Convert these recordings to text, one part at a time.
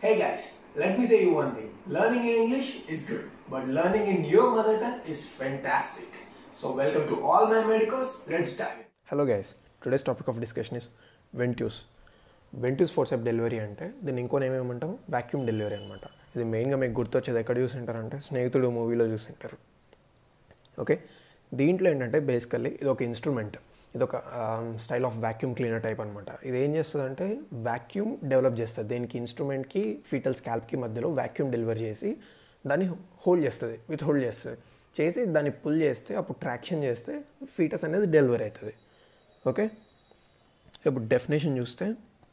Hey guys, let me say you one thing. Learning in English is good, but learning in your mother tongue is fantastic. So welcome to all my medicos. Let's dive in. Hello guys today's topic of discussion is ventouse ventouse forceps delivery అంటే దీన్ని ఇంకో name ఏమంటాం vacuum delivery అనమాట ఇది మెయిన్గా మీకు గుర్తొచ్చేది ఎక్కడ చూసింటారంటే స్నేహితుడు మూవీలో చూసింటారు ఓకే దీంట్లో ఏంటంటే బేసికల్లీ ఇది ఒక ఇన్స్ట్రుమెంట్ ఇది ఒక style of vacuum cleaner type అనమాట ఇది ఏం చేస్తుందంటే వాక్యూమ్ డెవలప్ చేస్తుంది దీనికి ఇన్స్ట్రుమెంట్కి ఫీటల్ స్కాల్ప్కి మధ్యలో వాక్యూమ్ డెలివరీ చేసి దాన్ని హోల్డ్ చేస్తుంది విత్ హోల్డ్ చేస్తుంది చేసి దాన్ని పుల్ చేస్తే అప్పుడు ట్రాక్షన్ చేస్తే ఫీటస్ అనేది డెలివరీ అవుతుంది ఓకే ఇప్పుడు డెఫినేషన్ చూస్తే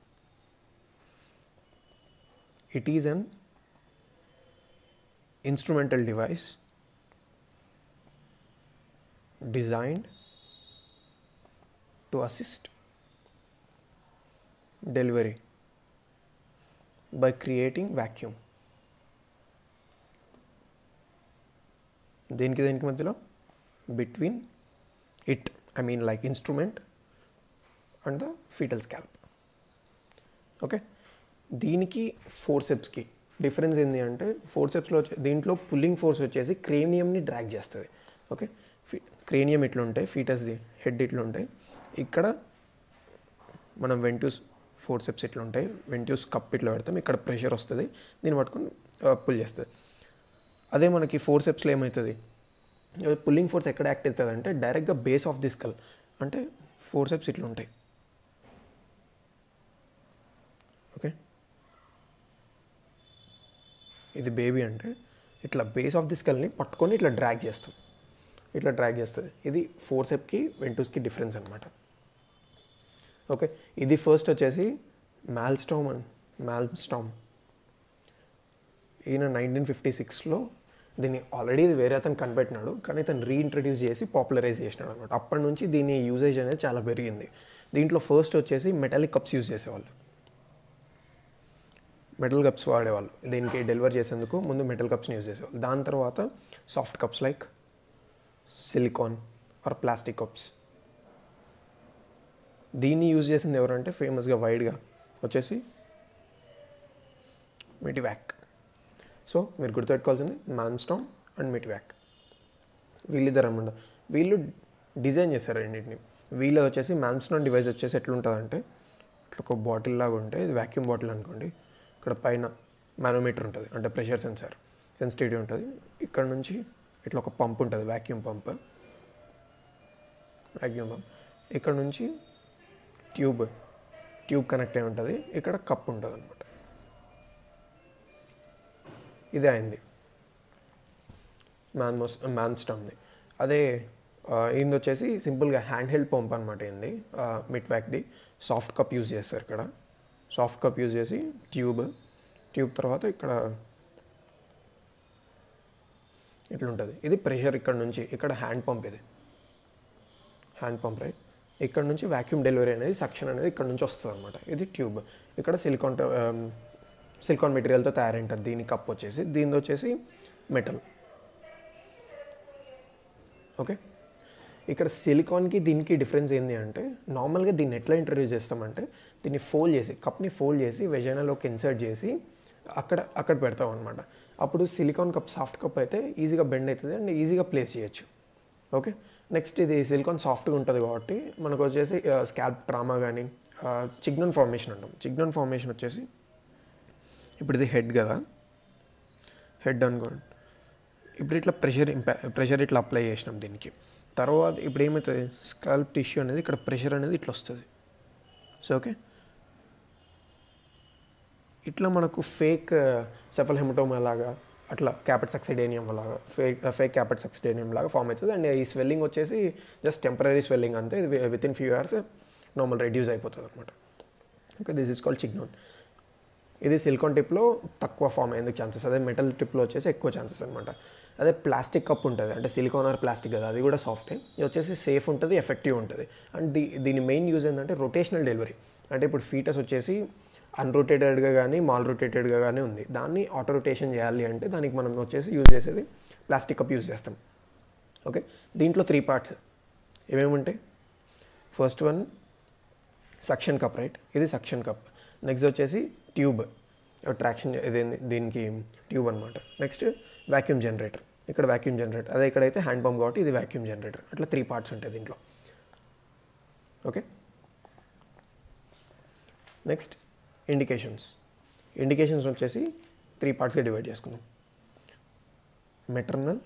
it is an instrumental device designed to assist delivery by creating vacuum దేనికి దేనికి మధ్యలో between it I mean like instrument and the fetal scalp okay దీనికి ఫోర్సెప్స్కి డిఫరెన్స్ ఏంటి అంటే ఫోర్సెప్స్లో వచ్చే దీంట్లో పుల్లింగ్ ఫోర్స్ వచ్చేసి క్రేనియంని డ్రాగ్ చేస్తుంది ఓకే క్రేనియం ఇట్లా ఉంటాయి ఫీటస్ది హెడ్ ఇట్లా ఉంటాయి ఇక్కడ మనం వెంట్యూస్ ఫోర్సెప్స్ ఇట్లా ఉంటాయి వెంట్యూస్ కప్ ఇట్లా పెడతాం ఇక్కడ ప్రెషర్ వస్తుంది దీన్ని పట్టుకొని పుల్ చేస్తుంది అదే మనకి ఫోర్సెప్స్లో ఏమవుతుంది పుల్లింగ్ ఫోర్స్ ఎక్కడ యాక్ట్ అవుతుంది అంటే డైరెక్ట్గా బేస్ ఆఫ్ ది స్కల్ అంటే ఫోర్సెప్స్ ఇట్లా ఉంటాయి ఓకే ఇది బేబీ అంటే ఇట్లా బేస్ ఆఫ్ ది స్కల్ని పట్టుకొని ఇట్లా డ్రాగ్ చేస్తాం ఇట్లా డ్రాగ్ చేస్తుంది ఇది ఫోర్సెప్కి వెంటూస్కి డిఫరెన్స్ అనమాట ఓకే ఇది ఫస్ట్ వచ్చేసి మ్యాల్స్టామ్ అండ్ మ్యాల్స్టామ్ ఈయన నైన్టీన్ ఫిఫ్టీ సిక్స్లో దీన్ని ఆల్రెడీ ఇది వేరే అతను కనిపెట్టినాడు కానీ తను రీఇంట్రడ్యూస్ చేసి పాపులరైజ్ చేసినాడు అనమాట అప్పటి నుంచి దీని యూజేజ్ అనేది చాలా పెరిగింది దీంట్లో ఫస్ట్ వచ్చేసి మెటాలిక్ కప్స్ యూజ్ చేసేవాళ్ళు మెటల్ కప్స్ వాడేవాళ్ళు దీనికి డెలివర్ చేసేందుకు ముందు మెటల్ కప్స్ని యూజ్ చేసేవాళ్ళు దాని తర్వాత soft cups like silicone or plastic cups దీన్ని యూజ్ చేసింది ఎవరంటే ఫేమస్గా వైడ్గా వచ్చేసి మిటివ్యాక్ సో మీరు గుర్తుపెట్టుకోవాల్సింది మ్యాన్స్టామ్ అండ్ మిటివ్యాక్ వీళ్ళిద్దరు అనమాట వీళ్ళు డిజైన్ చేశారు రెండింటిని వీళ్ళు వచ్చేసి మ్యాన్స్టామ్ డివైస్ వచ్చేసి ఎట్లుంటుందంటే ఇట్లా ఒక బాటిల్ లాగా ఉంటే ఇది వ్యాక్యూమ్ బాటిల్ అనుకోండి ఇక్కడ పైన మ్యానోమీటర్ ఉంటుంది అంటే ప్రెషర్ సెన్సార్ సెన్సిటివిటీ ఉంటుంది ఇక్కడ నుంచి ఇట్లా ఒక పంప్ ఉంటుంది వ్యాక్యూమ్ పంప్ వ్యాక్యూమ్ పంప్ ఇక్కడ నుంచి ట్యూబ్ ట్యూబ్ కనెక్ట్ అయి ఉంటుంది ఇక్కడ కప్ ఉంటుంది అనమాట ఇదే అయింది మ్యాన్ మోస్ మ్యాన్ స్టమ్ది అదే ఇది వచ్చేసి సింపుల్గా హ్యాండ్ హెల్డ్ పంప్ అనమాట ఏంది మిట్ వ్యాక్ది సాఫ్ట్ కప్ యూజ్ చేస్తారు ఇక్కడ సాఫ్ట్ కప్ యూజ్ చేసి ట్యూబ్ ట్యూబ్ తర్వాత ఇక్కడ ఇట్లుంటుంది ఇది ప్రెషర్ ఇక్కడ నుంచి ఇక్కడ హ్యాండ్ పంప్ ఇది హ్యాండ్ పంప్ రైట్ ఇక్కడ నుంచి వ్యాక్యూమ్ డెలివరీ అనేది సక్షన్ అనేది ఇక్కడ నుంచి వస్తుంది అనమాట ఇది ట్యూబ్ ఇక్కడ సిలికాన్ సిలికాన్ మెటీరియల్తో తయారైంటుంది దీని కప్ వచ్చేసి దీనిది వచ్చేసి మెటల్ ఓకే ఇక్కడ సిలికాన్కి దీనికి డిఫరెన్స్ ఏంటి అంటే నార్మల్గా దీన్ని ఎట్లా ఇంట్రడ్యూస్ చేస్తామంటే దీన్ని ఫోల్డ్ చేసి కప్ని ఫోల్డ్ చేసి వెజైనాలోకి ఇన్సర్ట్ చేసి అక్కడ అక్కడ పెడతాం అనమాట అప్పుడు సిలికాన్ కప్ సాఫ్ట్ కప్ అయితే ఈజీగా బెండ్ అవుతుంది అండ్ ఈజీగా ప్లేస్ చేయొచ్చు ఓకే నెక్స్ట్ ఇది సిలికాన్ సాఫ్ట్గా ఉంటుంది కాబట్టి మనకు వచ్చేసి స్కాల్ప్ ట్రామా కానీ చిగ్నన్ ఫార్మేషన్ అంటాం చిగ్నన్ ఫార్మేషన్ వచ్చేసి ఇప్పుడు ఇది హెడ్ కదా హెడ్ అనుకోండి ఇప్పుడు ఇట్లా ప్రెషర్ ఇంపా ప్రెషర్ ఇట్లా అప్లై చేసినాం దీనికి తర్వాత ఇప్పుడు ఏమవుతుంది స్కాల్ప్ టిష్యూ అనేది ఇక్కడ ప్రెషర్ అనేది ఇట్లా వస్తుంది సో ఓకే ఇట్లా మనకు ఫేక్ సెఫల్ హెమటోమా లాగా అట్లా క్యాపెట్ సక్సిడేనియం లాగా ఫేక్ ఫేక్ క్యాపెట్ సక్సిడేనియం లాగా ఫామ్ అవుతుంది అండ్ ఈ స్వెల్లింగ్ వచ్చేసి జస్ట్ టెంపరీ స్వెల్లింగ్ అంతే ఇది within few hours normal reduce అయిపోతుంది అనమాట okay this is called chignon ఇది సిలికాన్ టిప్లో తక్కువ ఫామ్ అయ్యేందుకు ఛాన్సెస్ అదే మెటల్ టిప్లో వచ్చేసి ఎక్కువ ఛాన్సెస్ అనమాట అదే ప్లాస్టిక్ కప్ ఉంటుంది అంటే సిలికాన్ ఆర్ ప్లాస్టిక్ కదా అది కూడా సాఫ్టే ఇది వచ్చేసి సేఫ్ ఉంటుంది ఎఫెక్టివ్ ఉంటుంది అండ్ దీ దీని మెయిన్ యూజ్ ఏంటంటే రొటేషనల్ డెలివరీ అంటే ఇప్పుడు ఫీటస్ వచ్చేసి అన్రొటేటెడ్గా కానీ మాల్ రొటేటెడ్గా కానీ ఉంది దాన్ని ఆటో రొటేషన్ చేయాలి అంటే దానికి మనం వచ్చేసి యూజ్ చేసేది ప్లాస్టిక్ కప్ యూజ్ చేస్తాం ఓకే దీంట్లో త్రీ పార్ట్స్ ఏమేమి ఉంటాయి first one suction cup right ఇది సక్షన్ కప్ నెక్స్ట్ వచ్చేసి ట్యూబ్ ట్రాక్షన్ ఇదేంది దీనికి ట్యూబ్ అనమాట నెక్స్ట్ వ్యాక్యూమ్ జనరేటర్ ఇక్కడ వ్యాక్యూమ్ జనరేటర్ అదే ఇక్కడైతే హ్యాండ్ పంప్ కాబట్టి ఇది వ్యాక్యూమ్ జనరేటర్ అట్లా త్రీ పార్ట్స్ ఉంటాయి దీంట్లో ఓకే నెక్స్ట్ ఇండికేషన్స్ ఇండికేషన్స్ వచ్చేసి త్రీ పార్ట్స్గా డివైడ్ చేసుకుందాం maternal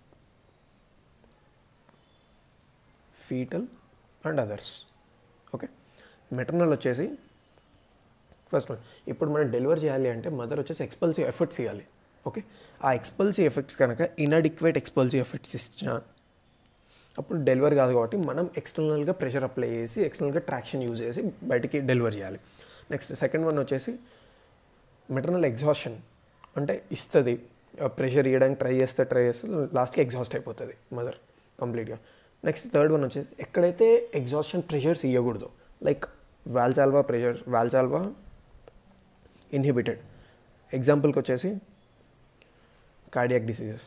fetal and others okay maternal వచ్చేసి ఫస్ట్ వన్ ఇప్పుడు మనం డెలివర్ చేయాలి అంటే మదర్ వచ్చేసి ఎక్స్పల్సివ్ ఎఫర్ట్స్ ఇవ్వాలి ఓకే ఆ ఎక్స్పల్సివ్ ఎఫెక్ట్స్ కనుక ఇన్అడిక్వేట్ ఎక్స్పల్సివ్ ఎఫెక్ట్స్ ఇచ్చిన అప్పుడు డెలివర్ కాదు కాబట్టి మనం ఎక్స్టర్నల్గా ప్రెషర్ అప్లై చేసి ఎక్స్టర్నల్గా ట్రాక్షన్ యూజ్ చేసి బయటికి డెలివర్ చేయాలి నెక్స్ట్ సెకండ్ వన్ వచ్చేసి మెటర్నల్ ఎగ్జాషన్ అంటే ఇస్తుంది ప్రెషర్ ఇవ్వడానికి ట్రై చేస్తే ట్రై చేస్తే లాస్ట్కి ఎగ్జాస్ట్ అయిపోతుంది మదర్ కంప్లీట్గా నెక్స్ట్ థర్డ్ వన్ వచ్చేసి ఎక్కడైతే ఎగ్జాస్షన్ ప్రెషర్స్ ఇవ్వకూడదు like Valsalva pressure Valsalva inhibited ఎగ్జాంపుల్కి వచ్చేసి cardiac diseases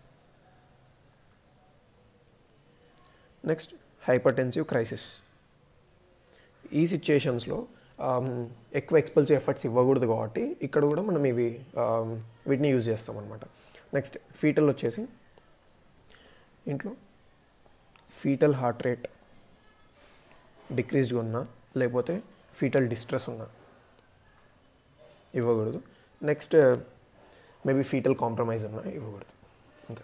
next hypertensive crisis ఈ సిచ్యుయేషన్స్లో ఎక్కువ ఎక్స్పల్సివ్ ఎఫర్ట్స్ ఇవ్వకూడదు కాబట్టి ఇక్కడ కూడా మనం ఇవి um, వీటిని యూజ్ చేస్తాం అనమాట నెక్స్ట్ ఫీటల్ వచ్చేసి ఇంట్లో ఫీటల్ హార్ట్ రేట్ డిక్రీజ్గా ఉన్నా లేకపోతే ఫీటల్ డిస్ట్రెస్ ఉన్నా ఇవ్వకూడదు నెక్స్ట్ మేబీ ఫీటల్ కాంప్రమైజ్ ఉన్నా ఇవ్వకూడదు అంతే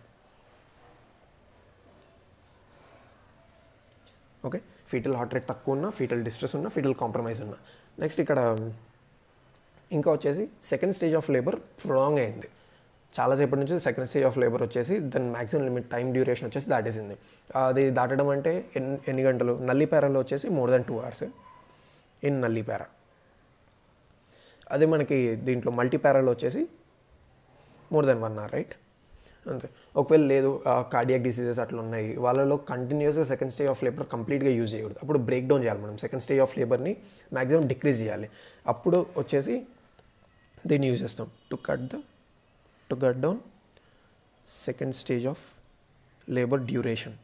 ఓకే ఫీటల్ హార్ట్ రేట్ తక్కువ ఉన్నా ఫీటల్ డిస్ట్రెస్ ఉన్నా ఫీటల్ కాంప్రమైజ్ ఉన్నా నెక్స్ట్ ఇక్కడ ఇంకా వచ్చేసి second stage of labour prolong అయింది చాలాసేపటి నుంచి సెకండ్ స్టేజ్ ఆఫ్ లేబర్ వచ్చేసి దాని మ్యాక్సిమం లిమిట్ టైం డ్యూరేషన్ వచ్చేసి దాటేసింది అది దాటడం అంటే ఎన్ని ఎన్ని గంటలు నల్లి పేరాలో వచ్చేసి more than two hours in nullipara అదే మనకి దీంట్లో మల్టీ పేరాలో వచ్చేసి more than one hour right అంతే ఒకవేళ లేదు కార్డియాక్ డిసీజెస్ అట్లా ఉన్నాయి వాళ్ళలో కంటిన్యూస్గా సెకండ్ స్టేజ్ ఆఫ్ లేబర్ కంప్లీట్గా యూజ్ చేయకూడదు అప్పుడు బ్రేక్ డౌన్ చేయాలి మనం సెకండ్ స్టేజ్ ఆఫ్ లేబర్ని మ్యాక్సిమం డిక్రీజ్ చేయాలి అప్పుడు వచ్చేసి దీన్ని యూజ్ చేస్తాం to cut the to cut down second stage of labour duration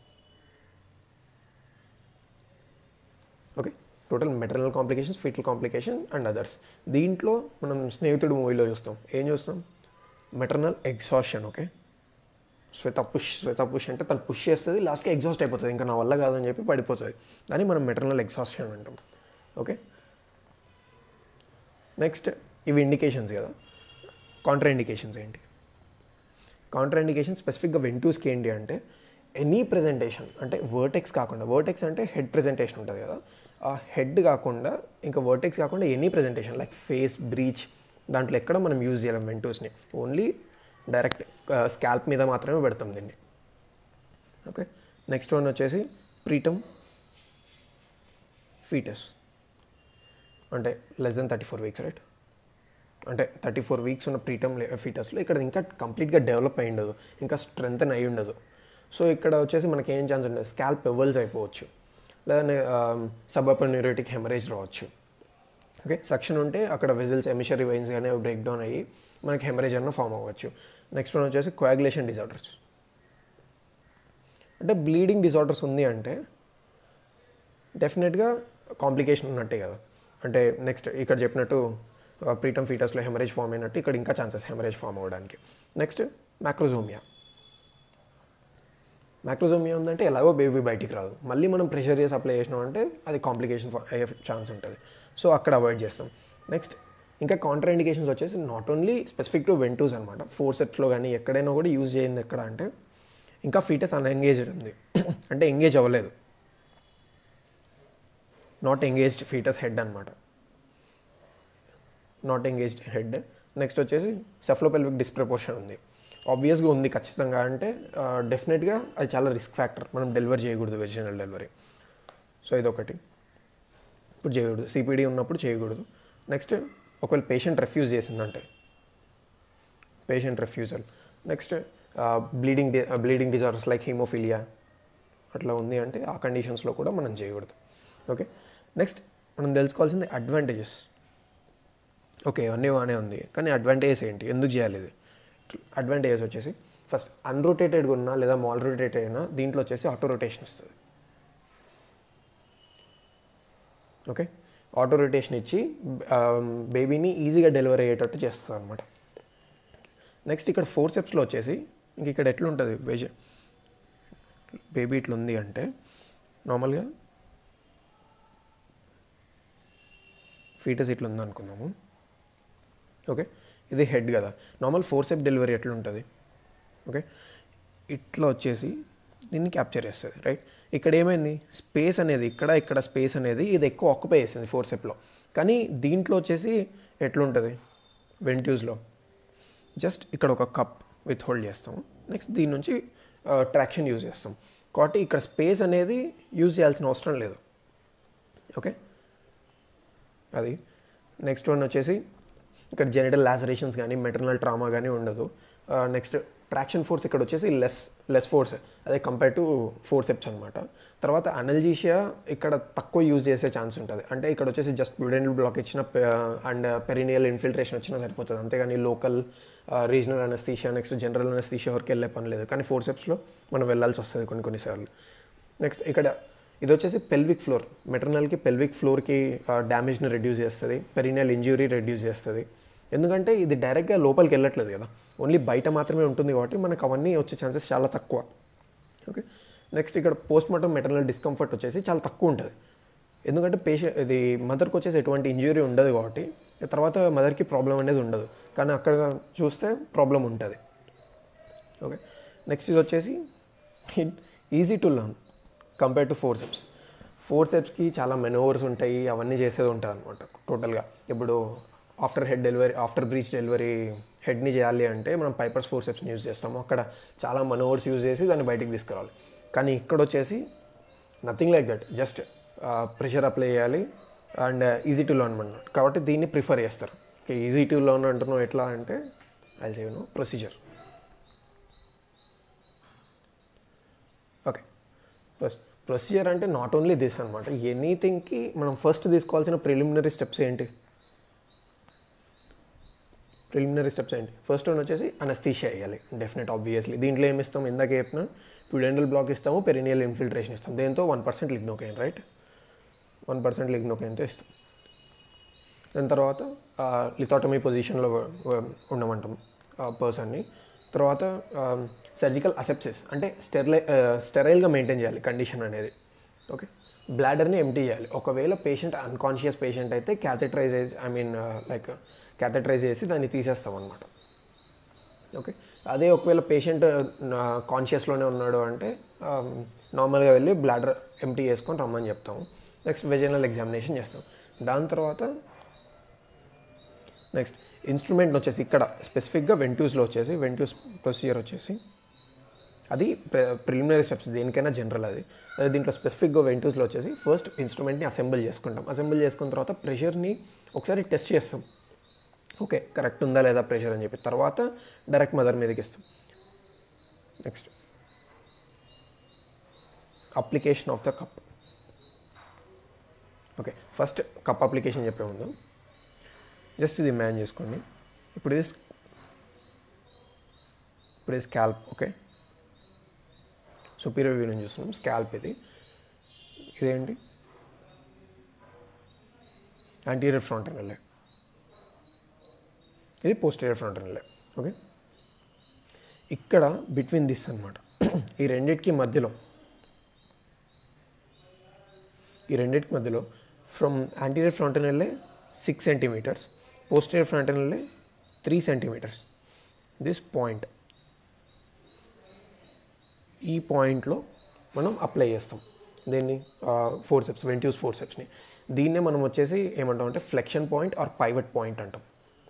okay total maternal complications foetal complication and others దీంట్లో మనం స్నేహితుడు మూవీలో చూస్తాం ఏం చూస్తాం maternal exhaustion okay Shweta push Shweta push అంటే తను పుష్ చేస్తుంది లాస్ట్కి ఎగ్జాస్ట్ అయిపోతుంది ఇంకా నా వల్ల కాదని చెప్పి పడిపోతుంది దాన్ని మనం మెటర్నల్ ఎగ్జాస్షన్ అంటాం ఓకే నెక్స్ట్ ఇవి ఇండికేషన్స్ కదా కాంట్రా ఇండికేషన్స్ ఏంటి కాంట్రా ఇండికేషన్ స్పెసిఫిక్గా వెంటూస్కి ఏంటి అంటే ఎనీ ప్రజెంటేషన్ అంటే వర్టెక్స్ కాకుండా వర్టెక్స్ అంటే హెడ్ ప్రజెంటేషన్ ఉంటుంది కదా ఆ హెడ్ కాకుండా ఇంకా వర్టెక్స్ కాకుండా any presentation like face breech దాంట్లో ఎక్కడ మనం యూజ్ చేయలేం వెంటూస్ని ఓన్లీ డైరెక్ట్ స్కాల్ప్ మీద మాత్రమే పెడతాం దీన్ని ఓకే నెక్స్ట్ వన్ వచ్చేసి ప్రీటమ్ ఫీటస్ అంటే less than thirty four weeks right అంటే థర్టీ ఫోర్ వీక్స్ ఉన్న ప్రీటమ్ ఫీటస్లో ఇక్కడ ఇంకా కంప్లీట్గా డెవలప్ అయి ఉండదు ఇంకా స్ట్రెంగ్ అయి ఉండదు సో ఇక్కడ వచ్చేసి మనకి ఏం ఛాన్స్ ఉండదు స్కాల్ప్ ఎవల్స్ అయిపోవచ్చు లేదా సబర్పన్ న్యూరోటిక్ హెమరేజ్ రావచ్చు ఓకే సక్షన్ ఉంటే అక్కడ విజిల్స్ ఎమిషరీ వైన్స్ కానీ బ్రేక్ డౌన్ అయ్యి మనకి హెమరేజ్ అన్న ఫామ్ అవ్వచ్చు నెక్స్ట్ వన్ వచ్చేసి కోయాగులేషన్ డిజార్డర్స్ అంటే బ్లీడింగ్ డిజార్డర్స్ ఉంది అంటే డెఫినెట్గా కాంప్లికేషన్ ఉన్నట్టే కదా అంటే నెక్స్ట్ ఇక్కడ చెప్పినట్టు ప్రీటమ్ ఫీటస్లో హెమరేజ్ ఫామ్ అయినట్టు ఇక్కడ ఇంకా ఛాన్సెస్ హెమరేజ్ ఫామ్ అవ్వడానికి నెక్స్ట్ మ్యాక్రోజోమియా మ్యాక్రోజోమియా ఉందంటే ఎలాగో బేబీ బయటికి రాదు మళ్ళీ మనం ప్రెషర్ చేసి అప్లై చేసినాం అంటే అది కాంప్లికేషన్ అయ్యే ఛాన్స్ ఉంటుంది సో అక్కడ అవాయిడ్ చేస్తాం నెక్స్ట్ ఇంకా కాంట్రా ఇండికేషన్స్ వచ్చేసి not only specific to ventouse అనమాట ఫోర్ సెట్స్లో కానీ ఎక్కడైనా కూడా యూజ్ చేయింది ఎక్కడ అంటే ఇంకా ఫీటస్ అన్ఎంగేజ్డ్ ఉంది అంటే ఎంగేజ్ అవ్వలేదు నాట్ ఎంగేజ్డ్ ఫీటస్ హెడ్ అనమాట నాట్ ఎంగేజ్డ్ హెడ్ నెక్స్ట్ వచ్చేసి సెఫ్లోపెల్విక్ డిస్ప్రపోర్షన్ ఉంది ఆబ్వియస్గా ఉంది ఖచ్చితంగా అంటే డెఫినెట్గా అది చాలా రిస్క్ ఫ్యాక్టర్ మనం డెలివరీ చేయకూడదు వెజినల్ డెలివరీ సో ఇదొకటి ఇప్పుడు చేయకూడదు సిపిడి ఉన్నప్పుడు చేయకూడదు నెక్స్ట్ ఒకవేళ పేషెంట్ రెఫ్యూజ్ చేసిందంటే patient refusal next bleeding bleeding disorders like haemophilia అట్లా ఉంది అంటే ఆ కండిషన్స్లో కూడా మనం చేయకూడదు ఓకే నెక్స్ట్ మనం తెలుసుకోవాల్సింది అడ్వాంటేజెస్ ఓకే అన్నీ బాగానే ఉంది కానీ అడ్వాంటేజెస్ ఏంటి ఎందుకు చేయాలి ఇది అడ్వాంటేజెస్ వచ్చేసి ఫస్ట్ అన్రొటేటెడ్గా ఉన్నా లేదా మాల్ రొటేటెడ్ అయినా దీంట్లో వచ్చేసి ఆటో రొటేషన్ వస్తుంది ఓకే ఆటో రొటేషన్ ఇచ్చి బేబీని ఈజీగా డెలివరీ అయ్యేటట్టు చేస్తుంది అనమాట నెక్స్ట్ ఇక్కడ ఫోర్ స్టెప్స్లో వచ్చేసి ఇంక ఇక్కడ ఎట్లుంటుంది వెజ్ బేబీ ఇట్లా ఉంది అంటే నార్మల్గా ఫీటస్ ఇట్లా ఉంది అనుకుందాము ఓకే ఇది హెడ్ కదా నార్మల్ ఫోర్ స్టెప్ డెలివరీ ఎట్లా ఉంటుంది ఓకే ఇట్లా వచ్చేసి దీన్ని క్యాప్చర్ చేస్తుంది రైట్ ఇక్కడ ఏమైంది స్పేస్ అనేది ఇక్కడ ఇక్కడ స్పేస్ అనేది ఇది ఎక్కువ ఆక్యుపై చేసింది ఫోర్ స్టెప్లో కానీ దీంట్లో వచ్చేసి ఎట్లుంటుంది వెంట్యూస్లో జస్ట్ ఇక్కడ ఒక కప్ విత్ హోల్డ్ చేస్తాము నెక్స్ట్ దీని నుంచి ట్రాక్షన్ యూజ్ చేస్తాం కాబట్టి ఇక్కడ స్పేస్ అనేది యూజ్ చేయాల్సిన అవసరం లేదు ఓకే అది నెక్స్ట్ వన్ వచ్చేసి ఇక్కడ జెనిటల్ లాసరేషన్స్ కానీ మెటర్నల్ ట్రామా కానీ ఉండదు నెక్స్ట్ ట్రాక్షన్ ఫోర్స్ ఇక్కడ వచ్చేసి లెస్ లెస్ ఫోర్స్ అదే కంపేర్ టు ఫోర్ సెప్స్ అనమాట తర్వాత అనల్జీషియా ఇక్కడ తక్కువ యూజ్ చేసే ఛాన్స్ ఉంటుంది అంటే ఇక్కడ వచ్చేసి జస్ట్ ప్యూడెంటల్ బ్లాక్ ఇచ్చిన అండ్ పెరినియల్ ఇన్ఫిల్ట్రేషన్ వచ్చినా సరిపోతుంది అంతేగాని local regional anaesthesia next general anaesthesia వరకు వెళ్ళే పని లేదు కానీ ఫోర్ సెప్స్లో మనం వెళ్ళాల్సి వస్తుంది కొన్ని కొన్నిసార్లు నెక్స్ట్ ఇక్కడ ఇది వచ్చేసి పెల్విక్ ఫ్లోర్ మెటర్నల్కి పెల్విక్ ఫ్లోర్కి డ్యామేజ్ని రెడ్యూస్ చేస్తుంది పెరినియల్ ఇంజ్యూరీ రెడ్యూస్ చేస్తుంది ఎందుకంటే ఇది డైరెక్ట్గా లోపలికి వెళ్ళట్లేదు కదా ఓన్లీ బయట మాత్రమే ఉంటుంది కాబట్టి మనకు అవన్నీ వచ్చే ఛాన్సెస్ చాలా తక్కువ ఓకే నెక్స్ట్ ఇక్కడ పోస్ట్ మార్టం మెటర్నల్ డిస్కంఫర్ట్ వచ్చేసి చాలా తక్కువ ఉంటుంది ఎందుకంటే పేషెంట్ ఇది మదర్కి వచ్చేసి ఎటువంటి ఇంజ్యూరీ ఉండదు కాబట్టి తర్వాత మదర్కి ప్రాబ్లం అనేది ఉండదు కానీ అక్కడ చూస్తే ప్రాబ్లం ఉంటుంది ఓకే నెక్స్ట్ ఇది వచ్చేసి easy to learn compare to forceps ఫోర్ సెప్స్కి చాలా మెనోవర్స్ ఉంటాయి అవన్నీ చేసేది ఉంటుంది అనమాట టోటల్గా ఇప్పుడు after head delivery after breech delivery హెడ్ని చేయాలి అంటే మనం పైపర్స్ ఫోర్ సెప్స్ని యూజ్ చేస్తాము అక్కడ చాలా మనోవర్స్ యూజ్ చేసి దాన్ని బయటికి తీసుకురావాలి కానీ ఇక్కడ వచ్చేసి nothing like that just pressure apply చేయాలి అండ్ ఈజీ టు లర్న్ అన్నమాట కాబట్టి దీన్ని ప్రిఫర్ చేస్తారు ఈజీ టు లర్న్ అంటున్నావు ఎట్లా అంటే I save procedure okay first procedure అంటే నాట్ ఓన్లీ దిస్ అనమాట ఎనీథింగ్కి మనం ఫస్ట్ తీసుకోవాల్సిన ప్రిలిమినరీ స్టెప్స్ ఏంటి ప్రిలిమినరీ స్టెప్స్ ఏంటి ఫస్ట్ వన్ వచ్చేసి అనస్థీషియా వేయాలి డెఫినెట్ ఆబ్వియస్లీ దీంట్లో ఏమి ఇస్తాం ఇందాక చెప్పిన ప్యూడెంటల్ బ్లాక్ ఇస్తాము పెరినియల్ ఇన్ఫిల్ట్రేషన్ ఇస్తాం దేంతో one percent lignocaine right one percent లిగ్నోకైన్తో ఇస్తాం దాని తర్వాత లిథాటమీ పొజిషన్లో ఉండమంటాం పర్సన్ని తర్వాత సర్జికల్ అసెప్సిస్ అంటే స్టెరిలై స్టెరైల్గా మెయింటైన్ చేయాలి కండిషన్ అనేది ఓకే బ్లాడర్ని ఎంటీ చేయాలి ఒకవేళ పేషెంట్ అన్కాన్షియస్ పేషెంట్ అయితే catheterise I mean like catheterise చేసి దాన్ని తీసేస్తాం అనమాట ఓకే అదే ఒకవేళ పేషెంట్ కాన్షియస్లోనే ఉన్నాడు అంటే నార్మల్గా వెళ్ళి బ్లాడర్ ఎంటీ చేసుకొని రమ్మని చెప్తాము నెక్స్ట్ వెజనల్ ఎగ్జామినేషన్ చేస్తాం దాని తర్వాత నెక్స్ట్ ఇన్స్ట్రుమెంట్ వచ్చేసి ఇక్కడ స్పెసిఫిక్గా వెంట్యూస్లో వచ్చేసి వెంట్యూస్ ప్రొసీజర్ వచ్చేసి అది ప్రిలిమినరీ స్టెప్స్ దేనికైనా జనరల్ అది అదే దీంట్లో స్పెసిఫిక్గా వెంట్యూస్లో వచ్చేసి ఫస్ట్ ఇన్స్ట్రుమెంట్ని అసెంబుల్ చేసుకుంటాం అసెంబుల్ చేసుకున్న తర్వాత ప్రెషర్ని ఒకసారి టెస్ట్ చేస్తాం ఓకే కరెక్ట్ ఉందా లేదా ప్రెషర్ అని చెప్పి తర్వాత డైరెక్ట్ మదర్ మీదకి ఇస్తాం next application of the cup okay first cup application చెప్పే ముందు జస్ట్ ఇది మ్యాన్ చేసుకోండి ఇప్పుడు ఇది ఇప్పుడు ఇది స్కాల్ప్ ఓకే సుపీరియర్ వ్యూ నుంచి చూస్తున్నాం స్కాల్ప్ ఇది ఇదేంటి యాంటీరియర్ ఫ్రంట్ అనలే ఇది పోస్టీరియర్ ఫ్రంట్ అనలే ఓకే ఇక్కడ బిట్వీన్ దిస్ అనమాట ఈ రెండింటికి మధ్యలో ఈ రెండింటికి మధ్యలో ఫ్రమ్ యాంటీరియర్ ఫ్రంట్ వెళ్ళే సిక్స్ సెంటీమీటర్స్ పోస్టీరియర్ ఫ్రంట్ వెళ్ళే త్రీ సెంటీమీటర్స్ దిస్ పాయింట్ ఈ పాయింట్లో మనం అప్లై చేస్తాం దీన్ని ఫోర్ సెప్స్ వెంట్యూస్ ఫోర్ సెప్స్ని దీన్నే మనం వచ్చేసి ఏమంటాం అంటే flexion point or pivot point అంటాం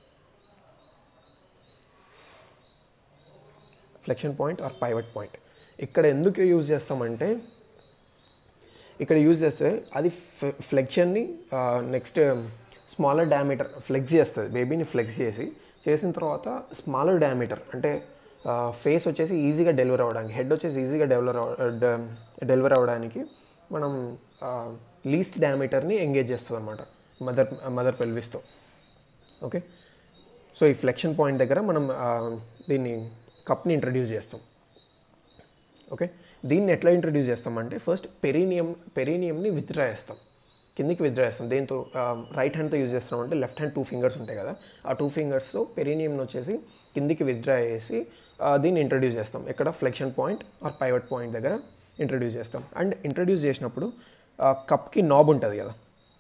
flexion point or pivot point ఇక్కడ ఎందుకు యూజ్ చేస్తామంటే ఇక్కడ యూజ్ చేస్తే అది ఫ్లెక్షన్ని నెక్స్ట్ స్మాలర్ డయామీటర్ ఫ్లెక్స్ చేస్తుంది బేబీని ఫ్లెక్స్ చేసి చేసిన తర్వాత స్మాలర్ డయామీటర్ అంటే ఫేస్ వచ్చేసి ఈజీగా డెలివర్ అవ్వడానికి హెడ్ వచ్చేసి ఈజీగా డెలివర్ డెలివర్ అవ్వడానికి మనం లీస్ట్ డయామీటర్ని ఎంగేజ్ చేస్తుంది అనమాట మదర్ మదర్ పెల్విస్తో ఓకే సో ఈ ఫ్లెక్షన్ పాయింట్ దగ్గర మనం దీన్ని కప్ని ఇంట్రడ్యూస్ చేస్తాం ఓకే దీన్ని ఎట్లా ఇంట్రడ్యూస్ చేస్తామంటే ఫస్ట్ పెరీనియం పెరీనియంని విత్డ్రా చేస్తాం కిందికి విత్డ్రా చేస్తాం దేంతో రైట్ హ్యాండ్తో యూజ్ చేస్తున్నాం అంటే లెఫ్ట్ హ్యాండ్ టూ ఫింగర్స్ ఉంటాయి కదా ఆ టూ ఫింగర్స్తో పెరీనియంని వచ్చేసి కిందికి విత్డ్రా చేసి ఆ, దీన్ని ఇంట్రడ్యూస్ చేస్తాం ఇక్కడ flexion point or pivot point దగ్గర ఇంట్రడ్యూస్ చేస్తాం అండ్ ఇంట్రడ్యూస్ చేసినప్పుడు కప్కి నాబ్ ఉంటుంది కదా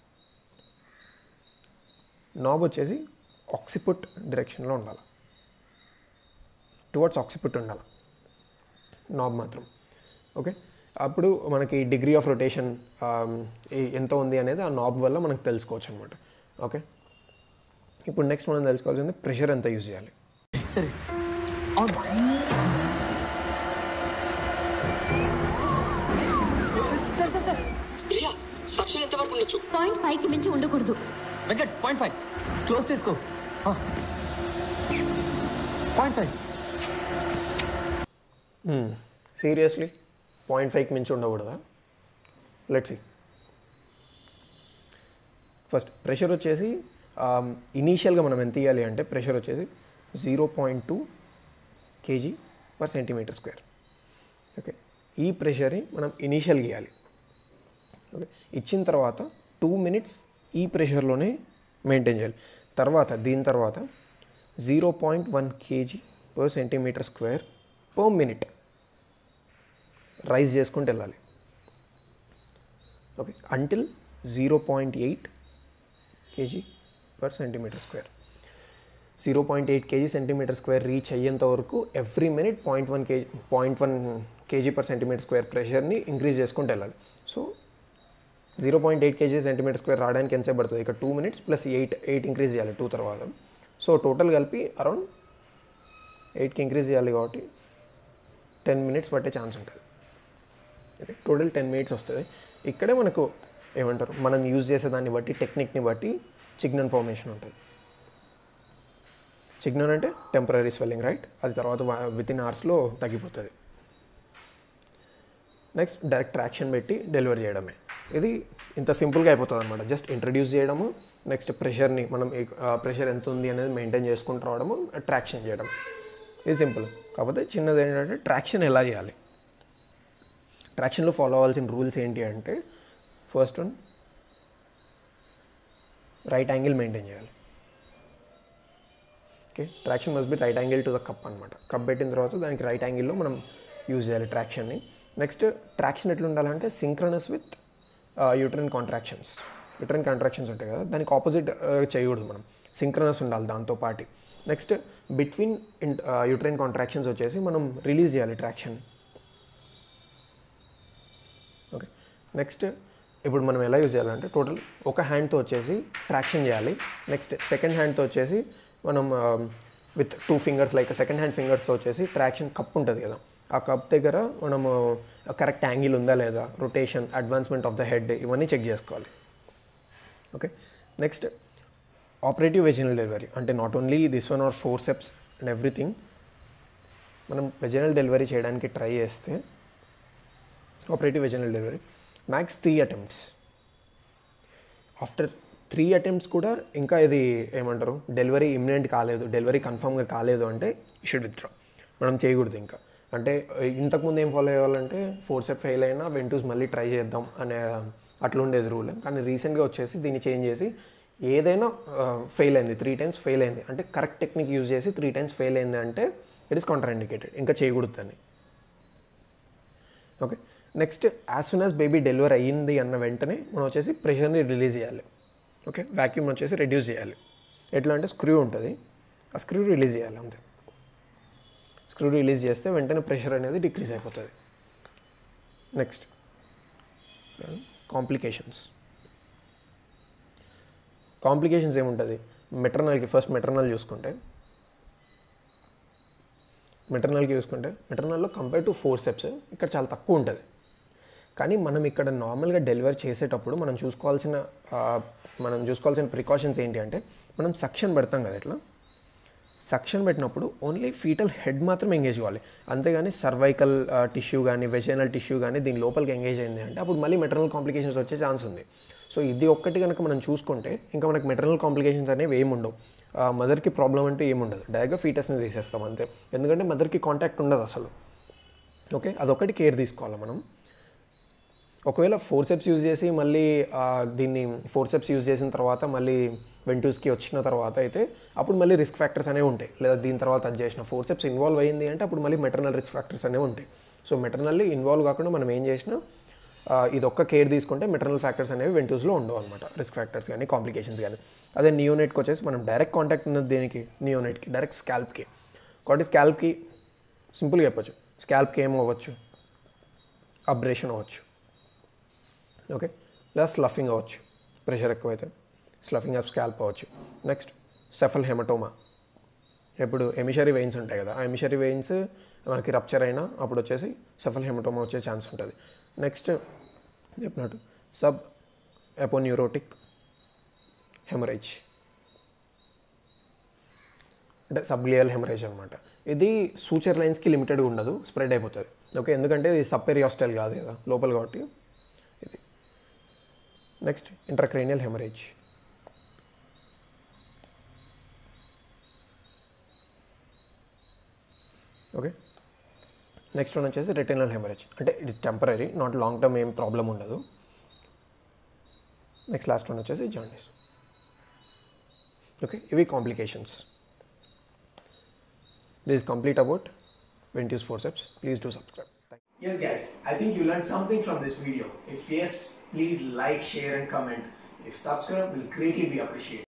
నాబ్ వచ్చేసి ఆక్సిపుట్ డైరెక్షన్లో ఉండాలి టువర్డ్స్ ఆక్సిపుట్ ఉండాలి నాబ్ మాత్రం ఓకే అప్పుడు మనకి డిగ్రీ ఆఫ్ రొటేషన్ ఎంత ఉంది అనేది ఆ నాబ్ వల్ల మనకు తెలుసుకోవచ్చు అనమాట ఓకే ఇప్పుడు నెక్స్ట్ మనం తెలుసుకోవాల్సింది ప్రెషర్ ఎంత యూజ్ చేయాలి సరే అవును sir sir sir Priya suction ఎంత వరకు ఉండొచ్చు పాయింట్ ఫైవ్ కి మించి ఉండకూడదు వెంకట్ పాయింట్ ఫైవ్ క్లోజ్ చేసుకో పాయింట్ ఫైవ్ సీరియస్లీ పాయింట్ ఫైవ్కి మించి ఉండకూడదా లెట్స్ ఫస్ట్ ప్రెషర్ వచ్చేసి ఇనీషియల్గా మనం ఎంత ఇవ్వాలి అంటే ప్రెషర్ వచ్చేసి zero point two KG per centimetre square okay ఈ ప్రెషర్ని మనం ఇనీషియల్గా ఇవ్వాలి ఓకే ఇచ్చిన తర్వాత టూ మినిట్స్ ఈ ప్రెషర్లోనే మెయింటైన్ చేయాలి తర్వాత దీని తర్వాత zero point one KG per centimetre square per minute rise చేసుకుంటూ వెళ్ళాలి okay until zero point eight KG per centimetre square zero point eight KG centimetre square reach అయ్యేంత వరకు every minute point one KG point one KG per centimetre square ప్రెషర్ని increase చేసుకుంటూ వెళ్ళాలి so zero point eight KG centimetre square రావడానికి ఎంతసేపు పడుతుంది ఇక్కడ two minutes plus eight eight increase చేయాలి టూ తర్వాత సో టోటల్ కలిపి అరౌండ్ ఎయిట్కి ఇంక్రీజ్ చేయాలి కాబట్టి టెన్ మినిట్స్ పట్టే ఛాన్స్ ఉంటుంది ఓకే టోటల్ టెన్ మినిట్స్ వస్తుంది ఇక్కడే మనకు ఏమంటారు మనం యూజ్ చేసే దాన్ని బట్టి టెక్నిక్ని బట్టి చిగ్నన్ ఫార్మేషన్ ఉంటుంది చిగ్నన్ అంటే టెంపరీ స్వెల్లింగ్ రైట్ అది తర్వాత విత్ ఇన్ అవర్స్లో తగ్గిపోతుంది నెక్స్ట్ డైరెక్ట్ ట్రాక్షన్ పెట్టి డెలివరీ చేయడమే ఇది ఇంత సింపుల్గా అయిపోతుంది అనమాట జస్ట్ ఇంట్రడ్యూస్ చేయడము నెక్స్ట్ ప్రెషర్ని మనం ప్రెషర్ ఎంత ఉంది అనేది మెయింటైన్ చేసుకుంటూ రావడము ట్రాక్షన్ చేయడం ఇది సింపుల్ కాకపోతే చిన్నది ఏంటంటే ట్రాక్షన్ ఎలా చేయాలి ట్రాక్షన్లో ఫాలో అవ్వాల్సిన రూల్స్ ఏంటి అంటే first one right angle maintain చేయాలి okay traction must be right angle to the cup అనమాట కప్ పెట్టిన తర్వాత దానికి రైట్ యాంగిల్లో మనం యూజ్ చేయాలి ట్రాక్షన్ని నెక్స్ట్ ట్రాక్షన్ ఎట్లా ఉండాలంటే synchronous with uterine contractions uterine contractions ఉంటాయి కదా దానికి ఆపోజిట్ చేయకూడదు మనం సింక్రనస్ ఉండాలి దాంతో పాటు నెక్స్ట్ బిట్వీన్ యూట్రైన్ కాంట్రాక్షన్స్ వచ్చేసి మనం రిలీజ్ చేయాలి ట్రాక్షన్ ఓకే నెక్స్ట్ ఇప్పుడు మనం ఎలా యూజ్ చేయాలంటే టోటల్ ఒక హ్యాండ్తో వచ్చేసి ట్రాక్షన్ చేయాలి నెక్స్ట్ సెకండ్ హ్యాండ్తో వచ్చేసి మనం with two fingers like second hand ఫింగర్స్తో వచ్చేసి ట్రాక్షన్ కప్ ఉంటుంది కదా ఆ కప్ దగ్గర మనము కరెక్ట్ యాంగిల్ ఉందా లేదా rotation advancement of the head ఇవన్నీ చెక్ చేసుకోవాలి okay next operative vaginal delivery అంటే not only this one or four steps and everything మనం వెజినల్ డెలివరీ చేయడానికి ట్రై చేస్తే operative vaginal delivery max three attempts after three attempts కూడా ఇంకా ఇది ఏమంటారు డెలివరీ ఇమినెంట్ కాలేదు డెలివరీ కన్ఫామ్గా కాలేదు అంటే షుడ్ విత్డ్రా మనం చేయకూడదు ఇంకా అంటే ఇంతకుముందు ఏం ఫాలో అయ్యేవాళ్ళంటే ఫోర్ స్టెప్ ఫెయిల్ అయినా వెంటూస్ మళ్ళీ ట్రై చేద్దాం అనే అట్లా ఉండేది రూల్ కానీ రీసెంట్గా వచ్చేసి దీన్ని చేంజ్ చేసి ఏదైనా ఫెయిల్ అయింది త్రీ టైమ్స్ ఫెయిల్ అయింది అంటే కరెక్ట్ టెక్నిక్ యూజ్ చేసి త్రీ టైమ్స్ ఫెయిల్ అయింది అంటే ఇట్ ఇస్ కాంట్రాఇండికేటెడ్ ఇంకా చేయకూడదు దాన్ని okay next as soon as baby delivery అయ్యింది అన్న వెంటనే మనం వచ్చేసి ప్రెషర్ని రిలీజ్ చేయాలి ఓకే వ్యాక్యూమ్ వచ్చేసి రెడ్యూస్ చేయాలి ఎట్లా అంటే స్క్రూ ఉంటుంది ఆ స్క్రూ రిలీజ్ చేయాలి అంతే స్క్రూ రిలీజ్ చేస్తే వెంటనే ప్రెషర్ అనేది డిక్రీజ్ అయిపోతుంది నెక్స్ట్ కాంప్లికేషన్స్ కాంప్లికేషన్స్ ఏముంటుంది మెటర్నల్కి ఫస్ట్ మెటర్నల్ చూసుకుంటే మెటర్నల్కి చూసుకుంటే మెటర్నల్లో కంపేర్ టు ఫోర్ స్టెప్స్ ఇక్కడ చాలా తక్కువ ఉంటుంది కానీ మనం ఇక్కడ నార్మల్గా డెలివర్ చేసేటప్పుడు మనం చూసుకోవాల్సిన ఆ, మనం చూసుకోవాల్సిన ప్రికాషన్స్ ఏంటి అంటే మనం సక్షన్ పెడతాం కదా ఇట్లా సక్షన్ పెట్టినప్పుడు ఓన్లీ ఫీటల్ హెడ్ మాత్రం ఎంగేజ్ కావాలి అంతేగాని సర్వైకల్ టిష్యూ కానీ వెజైనల్ టిష్యూ కానీ దీని లోపలికి ఎంగేజ్ అయింది అంటే అప్పుడు మళ్ళీ మెటర్నల్ కాంప్లికేషన్స్ వచ్చే ఛాన్స్ ఉంది సో ఇది ఒక్కటి కనుక మనం చూసుకుంటే ఇంకా మనకి మెటర్నల్ కాంప్లికేషన్స్ అనేవి ఏమి ఉండవు మదర్కి ప్రాబ్లం అంటూ ఏముండదు డైరెక్ట్గా ఫీటస్ని తీసేస్తాం అంతే ఎందుకంటే మదర్కి కాంటాక్ట్ ఉండదు అసలు ఓకే అదొకటి కేర్ తీసుకోవాలి మనం ఒకవేళ ఫోర్సెప్స్ యూజ్ చేసి మళ్ళీ ఆ, దీన్ని ఫోర్సెప్స్ యూజ్ చేసిన తర్వాత మళ్ళీ వెంటూస్కి వచ్చిన తర్వాత అయితే అప్పుడు మళ్ళీ రిస్క్ ఫ్యాక్టర్స్ అనేవి ఉంటాయి లేదా దీని తర్వాత అది చేసిన ఫోర్సెప్స్ ఇన్వాల్వ్ అయ్యింది అంటే అప్పుడు మళ్ళీ మెటర్నల్ రిస్క్ ఫ్యాక్టర్స్ అనేవి ఉంటాయి సో మెటర్నల్లీ ఇన్వాల్వ్ కాకుండా మనం ఏం చేసినా ఆ, ఇది ఒక్క కేర్ తీసుకుంటే మెటర్నల్ ఫ్యాక్టర్స్ అనేవి వెంటూస్లో ఉండవు అనమాట రిస్క్ ఫ్యాక్టర్స్ కానీ కాంప్లికేషన్స్ కానీ అదే నియోనెట్కి వచ్చేసి మనం డైరెక్ట్ కాంటాక్ట్ ఉన్నది దేనికి నియోనెట్కి డైరెక్ట్ స్కాల్ప్కి కాబట్టి స్కాల్ప్కి సింపుల్గా చెప్పొచ్చు స్కాల్ప్కి ఏం అవ్వచ్చు అబ్రేషన్ అవ్వచ్చు ఓకే లేదా స్లఫింగ్ అవ్వచ్చు ప్రెషర్ ఎక్కువైతే స్లఫింగ్ ఆఫ్ స్కాల్ప్ అవ్వచ్చు నెక్స్ట్ సెఫల్ హెమటోమా ఇప్పుడు ఎమిషరీ వెయిన్స్ ఉంటాయి కదా ఆ ఎమిషరీ వెయిన్స్ మనకి రప్చర్ అయినా అప్పుడు వచ్చేసి సెఫల్ హెమటోమా వచ్చే ఛాన్స్ ఉంటుంది నెక్స్ట్ చెప్పినట్టు సబ్ ఎపోన్యూరోటిక్ హెమరేజ్ అంటే సబ్లియల్ హెమరేజ్ అనమాట ఇది సూచర్ లైన్స్కి లిమిటెడ్ ఉండదు స్ప్రెడ్ అయిపోతుంది ఓకే ఎందుకంటే ఇది సప్పెరియాస్టైల్ కాదు కదా లోపల కాబట్టి ఇది next intracranial haemorrhage okay next one వచ్చేసి రెటినల్ హెమరేజ్ అంటే ఇది టెంపరీ నాట్ లాంగ్ టర్మ్ ఏం ప్రాబ్లం ఉండదు నెక్స్ట్ లాస్ట్ వన్ వచ్చేసి జాండీస్ ఓకే ఇవి complications this complete about ventouse forceps please do subscribe Yes, guys, I think you learned something from this video. If yes, please like, share, and comment. If subscribe, will greatly be appreciated.